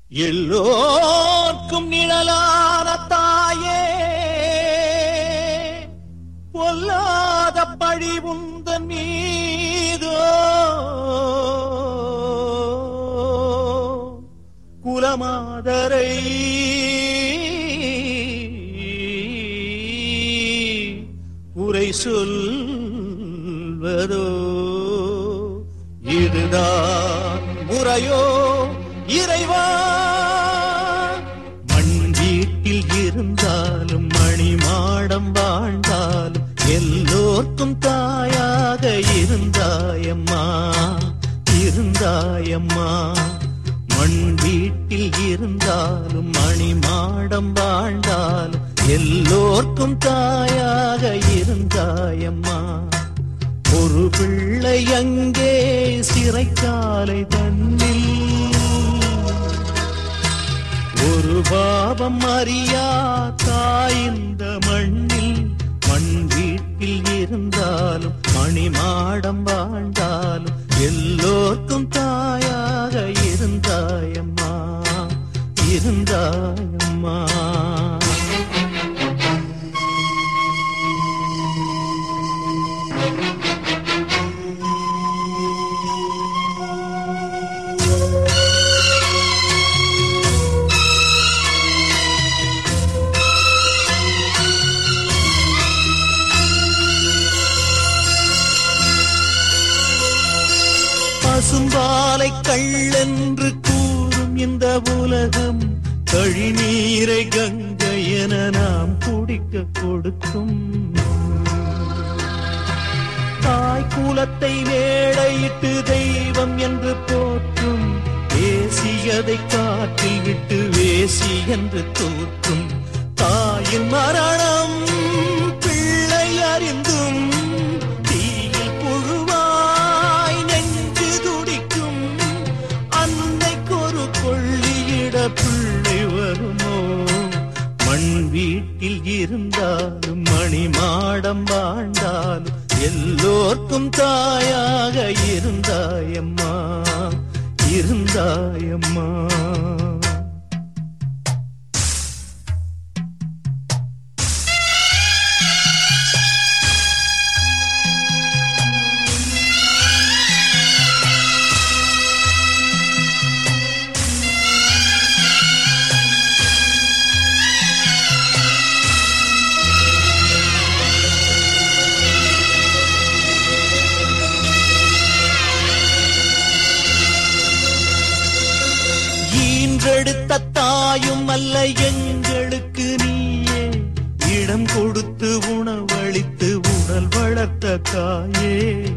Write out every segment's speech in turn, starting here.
எல்லோர்க்கும் நிழலான தாயே பொல்லாத பழி உந்தன் மீதோ குலமாதரை உரை சொல்வதோ இதுதான் முறையோ இறைவா மண் வீட்டில் இருந்தாலும் மணி மாடம் வாழ்ந்தாலும் எல்லோர்க்கும் தாயாக இருந்தாயம்மா இருந்தாயம்மா மண் வீட்டில் இருந்தாலும் மணி மாடம் வாழ்ந்தாலும் எல்லோர்க்கும் தாயாக இருந்தாயம்மா ஒரு பிள்ளை அங்கே சிறைச்சாலை தன்னில் ஒரு பாவம் அறியா தாய் இந்த மண்ணில் மண் வீட்டில் இருந்தாலும் மணிமாடம் வாழ்ந்தாலும் எல்லோர்க்கும் தாயாக இருந்தாயம்மா இருந்தாயம்மா பசும்பாலை கள்ளென்று கூறும் இந்த உலகம் கழிநீரை கங்கை என நாம் குடிக்க கொடுக்கும் தாய் குலத்தை வேடையிட்டு தெய்வம் என்று போற்றும் பேசியதை காற்றில் விட்டு வேசி என்று தோற்றும் தாயின் மரணம் பிள்ளை அறிந்தும் தீயில் புழுவாய் நெஞ்சு துடிக்கும் அன்னைக்கொரு கொள்ளியிட பிள்ளை வருமோ மண் வீட்டில் இருந்தாலும் மணி மாடம் வாழ்ந்தாலும் எல்லோர்க்கும் தாயாக இருந்தாயம்மா இருந்தாயம்மா ஈன்றெடுத்த தாயும் அல்ல எங்களுக்கு நீயே இடம் கொடுத்து உணவளித்து உடல் வளர்த்த தாயே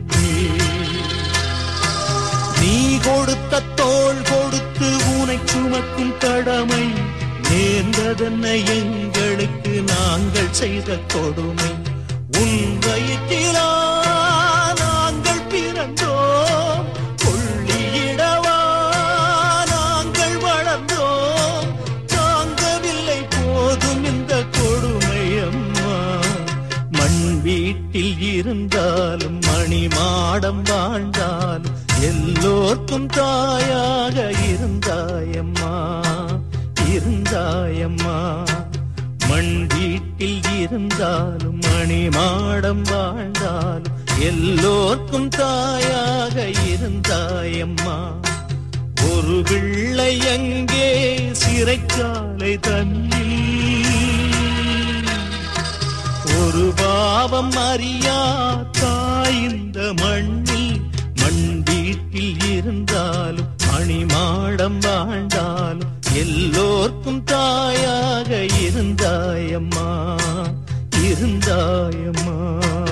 நீ கொடுத்த தோள் கொடுத்து உனை சுமக்கும் கடமை நேர்ந்ததென்ன எங்களுக்கு நாங்கள் செய்த கொடுமை உன் வயிற்றிலா நாங்கள் பிறந்தோம் கொள்ளியிடவா நாங்கள் வளர்ந்தோம் தாங்கவில்லை போதும் இந்த கொடுமை அம்மா மண் வீட்டில் இருந்தாலும் மணி மாடம் வாழ்ந்தாலும் எல்லோர்க்கும் தாயாக இருந்தாயம்மா இருந்தாயம்மா மண் வீட்டில் இருந்தாலும் மணி மாடம் வாழ்ந்தாலும் எல்லோர்க்கும் தாயாக இருந்தாயம்மா ஒரு பிள்ளை அங்கே சிறைச்சாலை தன்னில் ஒரு பாவம் அறியா தாய் இந்த மண்ணில் மண் வீட்டில் இருந்தாலும் மணிமாடம் வாழ்ந்தாலும் எல்லோர்க்கும் தாயாக இருந்தாயம்மா இருந்தாயம்மா